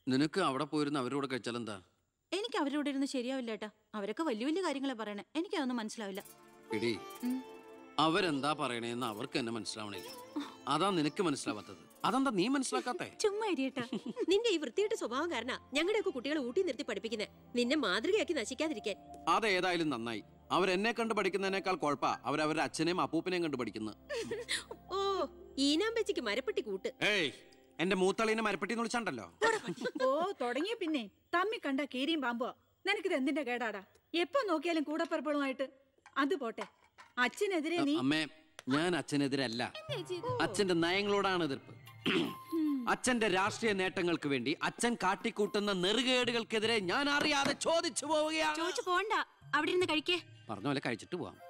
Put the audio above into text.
നിനക്ക് അവിടെ പോയിരുന്ന് അവരോട് കഴിച്ചാലെന്താ എനിക്ക് അവരോട് ഇരുന്ന് ശരിയാവില്ല ഏട്ടാ അവരൊക്കെ വലിയ വലിയ കാര്യങ്ങളെ പറയണേ എനിക്കതൊന്നും മനസ്സിലാവില്ല എടി അവരെന്താ പറയണേന്ന് അവർക്ക് തന്നെ മനസ്സിലാവണില്ല അതാ നിനക്ക് മനസ്സിലാവാത്തത് അതെന്താ നീ മനസ്സിലാക്കാത്തേ ചുമ്മാ ഇരിയേട്ടാ നിന്റെ ഈ വൃത്തിയുടെ സ്വഭാവം കാരണ ഞങ്ങളുടെയൊക്കെ കുട്ടികളെ ഊട്ടി നിർത്തി പഠിപ്പിക്കുന്നത് നിന്നെ മാതൃകയാക്കി നശിക്കാതിരിക്കാൻ അതേതായാലും നന്നായി അവരെന്നെ കണ്ട് പഠിക്കുന്നതിനേക്കാൾ കുഴപ്പാ അവരവരുടെ അച്ഛനെയും അപ്പൂപ്പനെയും കണ്ട് പഠിക്കുന്നത് ഓ ഈനാമ്പച്ചിക്ക് മരപ്പെട്ടി കൂട്ട് ഏയ് എന്റെ മൂത്തളീനെ മരപ്പെട്ടി എന്ന് വിളിച്ചാണ്ടല്ലോ ഓ തുടങ്ങിയ പിന്നെ തമ്മി കണ്ട കീരിയും പാമ്പോ നിനക്കിത് എന്തിന്റെ കേടാടാ എപ്പോ നോക്കിയാലും കൂടപ്പറപ്പളുമായിട്ട് അത് പോട്ടെ അച്ഛനെതിരെ നീ അമ്മേ ഞാൻ അച്ഛനെതിരല്ല അച്ഛന്റെ നയങ്ങളോടാണ് എതിർപ്പ് അച്ഛന്റെ രാഷ്ട്രീയ നേട്ടങ്ങൾക്ക് വേണ്ടി അച്ഛൻ കാട്ടിക്കൂട്ടുന്ന നെറുകേടുകൾക്കെതിരെ ഞാൻ അറിയാതെ ചോദിച്ചു പോവുകയാണ് ചോദിച്ചു പോണ്ട അവിടെ ഇരുന്ന് കഴിക്കേ പറഞ്ഞ പോലെ കഴിച്ചിട്ട് പോവാം